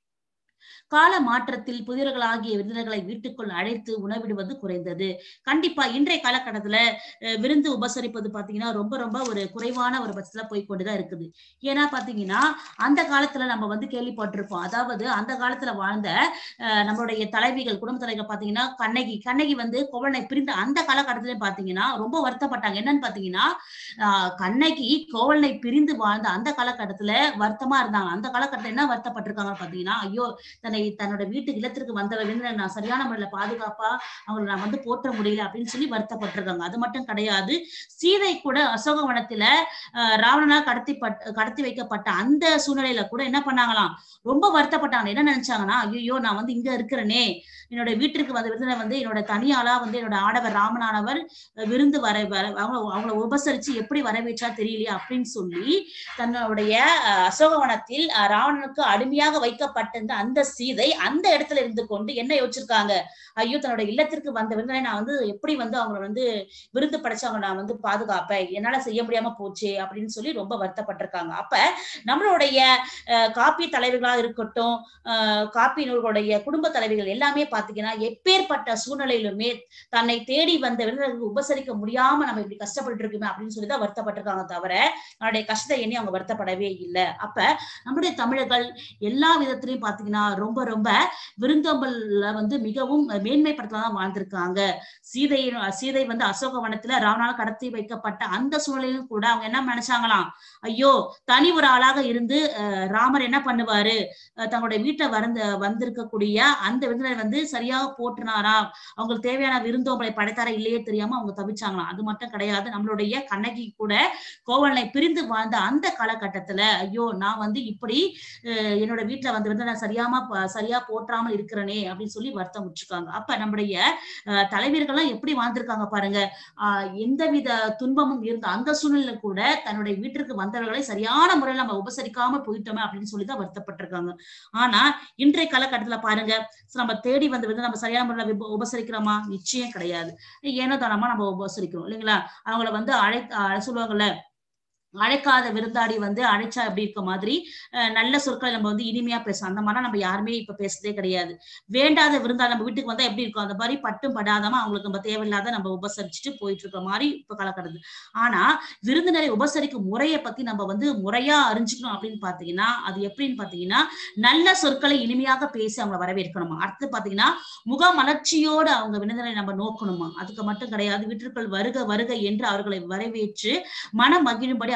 கால மாற்றத்தில் புதியர்களாகிய விருந்தினர்களை வீட்டுக்குள் அழைத்து உணவிடுவது குறைந்தது கண்டிப்பா இன்றைய காலகட்டத்துல அஹ், விருந்து உபசரிப்பது பாத்தீங்கன்னா ரொம்ப ரொம்ப ஒரு குறைவான ஒரு பட்சத்துல போய் கொண்டுதான் இருக்குது ஏன்னா பாத்தீங்கன்னா அந்த காலத்துல நம்ம வந்து கேள்விப்பட்டிருப்போம் அதாவது அந்த காலத்துல வாழ்ந்த அஹ், நம்மளுடைய தலைவிகள் குடும்ப தலைவிகள் பாத்தீங்கன்னா கண்ணகி கண்ணகி வந்து கோவலனை பிரிந்த அந்த காலகட்டத்திலயும் பாத்தீங்கன்னா ரொம்ப வருத்தப்பட்டாங்க என்னன்னு பாத்தீங்கன்னா ஆஹ் கண்ணகி கோவலனை பிரிந்து வாழ்ந்த அந்த காலகட்டத்துல வருத்தமா இருந்தாங்க அந்த காலகட்டத்துல என்ன வருத்தப்பட்டிருக்காங்க பாத்தீங்கன்னா ஐயோ தன்னை தன்னோட வீட்டுக்கு இல்லத்திற்கு வந்தவர் வந்து நான் சரியான முறையில பாதுகாப்பா அவங்களை நான் வந்து போற்ற முடியல அப்படின்னு சொல்லி வருத்தப்பட்டிருக்காங்க அது மட்டும் கிடையாது சீதை கூட அசோகவனத்துல ஆஹ் ராவணனால் கடத்தி பட் கடத்தி வைக்கப்பட்ட அந்த சூழ்நிலையில கூட என்ன பண்ணாங்களாம் ரொம்ப வருத்தப்பட்டாங்க என்ன நினைச்சாங்கன்னா ஐயோ நான் வந்து இங்க இருக்கிறேனே என்னோட வீட்டிற்கு வந்த விருந்தினர் வந்து என்னோட தனியாளா வந்து என்னோட ஆடவர் ராமனானவர் அஹ் விருந்து வர வர அவங்க அவங்கள உபசரிச்சு எப்படி வரவேற்றா தெரியலையே அப்படின்னு சொல்லி தன்னுடைய அஹ், அசோகவனத்தில் அஹ், ராவணனுக்கு அடிமையாக வைக்கப்பட்டிருந்த அந்த சீதை அந்த இடத்துல இருந்து கொண்டு என்ன யோசிச்சிருக்காங்க ஐயோ தன்னோட இல்லத்திற்கு வந்த விருந்தினரை நான் வந்து எப்படி வந்து அவங்கள வந்து விருந்து படைச்சு அவங்க நான் வந்து பாதுகாப்பேன் என்னால செய்ய முடியாம போச்சே அப்படின்னு சொல்லி ரொம்ப வருத்தப்பட்டிருக்காங்க அப்ப நம்மளுடைய அஹ், காப்பி தலைவர்களா இருக்கட்டும் அஹ், காப்பி நூல்களுடைய குடும்ப தலைவிகள் எல்லாமே பாத்தீங்கன்னா எப்பேற்பட்ட சூழ்நிலையிலுமே தன்னை தேடி வந்த விருந்தினர்களுக்கு உபசரிக்க முடியாம நம்ம இப்படி கஷ்டப்பட்டு இருக்குமே அப்படின்னு சொல்லி தான் வருத்தப்பட்டிருக்காங்க தவிர நம்மளுடைய கஷ்டத்தை எண்ணி அவங்க வருத்தப்படவே இல்லை அப்ப நம்முடைய தமிழர்கள் எல்லா விதத்திலையும் பாத்தீங்கன்னா ரொம்ப ரொம்ப விருந்தோம்பல்ல வந்து மிகவும் மேன்மைப்படுத்தலாம் தான் வாழ்ந்திருக்காங்க சீதை சீதை வந்து அசோகவனத்துல ராவணால் கடத்தி வைக்கப்பட்ட அந்த சூழ்நிலையிலும் கூட அவங்க என்ன நினைச்சாங்களாம் ஐயோ தனி ஒரு ஆளாக இருந்து அஹ், ராமர் என்ன பண்ணுவாரு அஹ், தங்களுடைய வீட்டை வந்து வந்திருக்கக்கூடிய அந்த விருந்தினர் வந்து சரியாக போற்றுனாரா அவங்களுக்கு தேவையான விருந்தோம்பலை படைத்தாரா இல்லையே தெரியாம அவங்க தவிச்சாங்களாம் அது மட்டும் கிடையாது நம்மளுடைய கண்ணகி கூட கோவலனை பிரிந்து வாழ்ந்த அந்த காலகட்டத்துல ஐயோ நான் வந்து இப்படி அஹ், என்னோட வீட்டுல வந்து வந்து நான் சரியாம ப- சரியா போற்றாமல் இருக்கிறனே அப்படின்னு சொல்லி வருத்தம் உச்சுக்காங்க அப்ப நம்முடைய அஹ், தலைவர்கள்லாம் எப்படி வாழ்ந்திருக்காங்க பாருங்க ஆஹ் எந்தவித துன்பமும் இருந்த அந்த சூழ்நிலையில கூட தன்னுடைய வீட்டிற்கு வந்தவர்களை சரியான முறையில நம்ம உபசரிக்காம போயிட்டோமே அப்படின்னு சொல்லி தான் வருத்தப்பட்டிருக்காங்க ஆனா இன்றைய காலகட்டத்துல பாருங்க நம்ம தேடி வந்து வந்து நம்ம சரியான முறையில உப- உபசரிக்கிறோமா நிச்சயம் கிடையாது ஏனோ தானமா நம்ம உபசரிக்கிறோம் இல்லைங்களா அவங்கள வந்து அழை அஹ் சொல்லுவாங்கல்ல அழைக்காத விருந்தாடி வந்து அழைச்சா எப்படி இருக்க மாதிரி அஹ் நல்ல சொற்களை நம்ம வந்து இனிமையா பேசணும் அந்த மாதிரி நம்ம யாருமே இப்ப பேசுறதே கிடையாது வேண்டாத விருந்தாடி நம்ம வீட்டுக்கு வந்தா எப்படி இருக்கும் அந்த மாதிரி பட்டும் படாதமா அவங்களுக்கு நம்ம தேவையில்லாத நம்ம உபசரிச்சுட்டு போயிட்டு இருக்க மாதிரி இப்ப காலகட்டது ஆனா விருந்தினரை உபசரிக்கும் முறையை பத்தி நம்ம வந்து முறையா அறிஞ்சுக்கணும் அப்படின்னு பாத்தீங்கன்னா அது எப்படின்னு பாத்தீங்கன்னா நல்ல சொற்களை இனிமையாக பேசி அவங்களை வரவேற்கணுமா அடுத்து பாத்தீங்கன்னா முகமலர்ச்சியோடு அவங்க விருந்தினரை நம்ம நோக்கணுமா அதுக்கு மட்டும் கிடையாது வீட்டிற்குள் வருக வருக என்று அவர்களை வரவேற்று மனம் மகிழும்படி அவங்க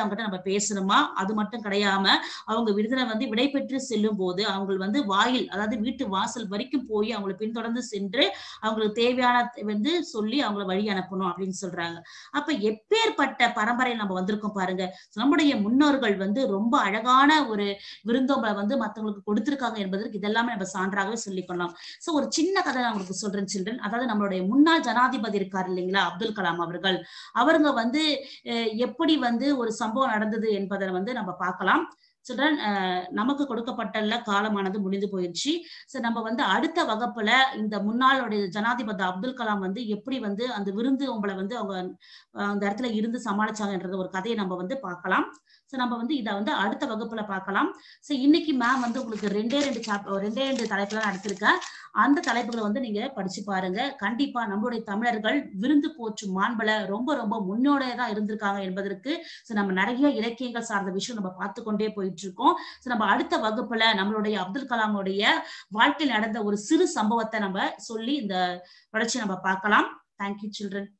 கிட்ட நம்ம பேசணுமா அது மட்டும் கிடையாம அவங்க விடுதலை வந்து விடைபெற்று செல்லும் போது அவங்க வந்து வாயில் அதாவது வீட்டு வாசல் வரைக்கும் போய் அவங்களை பின்தொடர்ந்து சென்று அவங்களுக்கு தேவையான வந்து சொல்லி அவங்கள வழி அனுப்பணும் அப்படின்னு சொல்றாங்க அப்ப எப்பேற்பட்ட பரம்பரையில் நம்ம வந்திருக்கோம் பாருங்க நம்முடைய முன்னோர்கள் வந்து ரொம்ப அழகான ஒரு விருந்தோம்பலை வந்து மத்தவங்களுக்கு கொடுத்திருக்காங்க என்பதற்கு இதெல்லாமே நம்ம சான்றாகவே சொல்லிக்கொள்ளலாம் சோ ஒரு சின்ன கதை நான் உங்களுக்கு சொல்றேன் சில்ட்ரன் அதாவது நம்மளுடைய முன்னாள் ஜனாதிபதி இருக்கார் இல்லைங்களா அப்துல் கலாம் அவர்கள் அவருங்க வந்து அஹ், எப்படி வந்து ஒரு சம்பவம் நடந்தது என்பதை வந்து நம்ம பார்க்கலாம் சில்ட்ரன் நமக்கு கொடுக்கப்பட்டுள்ள காலமானது முடிந்து போயிடுச்சு சோ நம்ம வந்து அடுத்த வகுப்புல இந்த முன்னாளுடைய ஜனாதிபதி அப்துல் கலாம் வந்து எப்படி வந்து அந்த விருந்து உங்களை வந்து அவங்க அஹ், அந்த இடத்துல இருந்து சமாளிச்சாங்கன்றது ஒரு கதையை நம்ம வந்து பார்க்கலாம் சோ நம்ம வந்து இதை வந்து அடுத்த வகுப்புல பார்க்கலாம் சோ இன்னைக்கு மேம் வந்து உங்களுக்கு ரெண்டே ரெண்டு சாப் ரெண்டே ரெண்டு தலைப்புல நான் எடுத்திருக்கேன் அந்த தலைப்புகளை வந்து நீங்க படிச்சு பாருங்க கண்டிப்பா நம்மளுடைய தமிழர்கள் விருந்து போற்றும் மாண்பல ரொம்ப ரொம்ப முன்னோடைய தான் இருந்திருக்காங்க என்பதற்கு சோ நம்ம நிறைய இலக்கியங்கள் சார்ந்த விஷயம் நம்ம பார்த்து கொண்டே போயிட்டு இருக்கோம் சோ நம்ம அடுத்த வகுப்புல நம்மளுடைய அப்துல் கலாமுடைய வாழ்க்கையில் நடந்த ஒரு சிறு சம்பவத்தை நம்ம சொல்லி இந்த வளர்ச்சி நம்ம பார்க்கலாம் தேங்க்யூ சில்ட்ரன்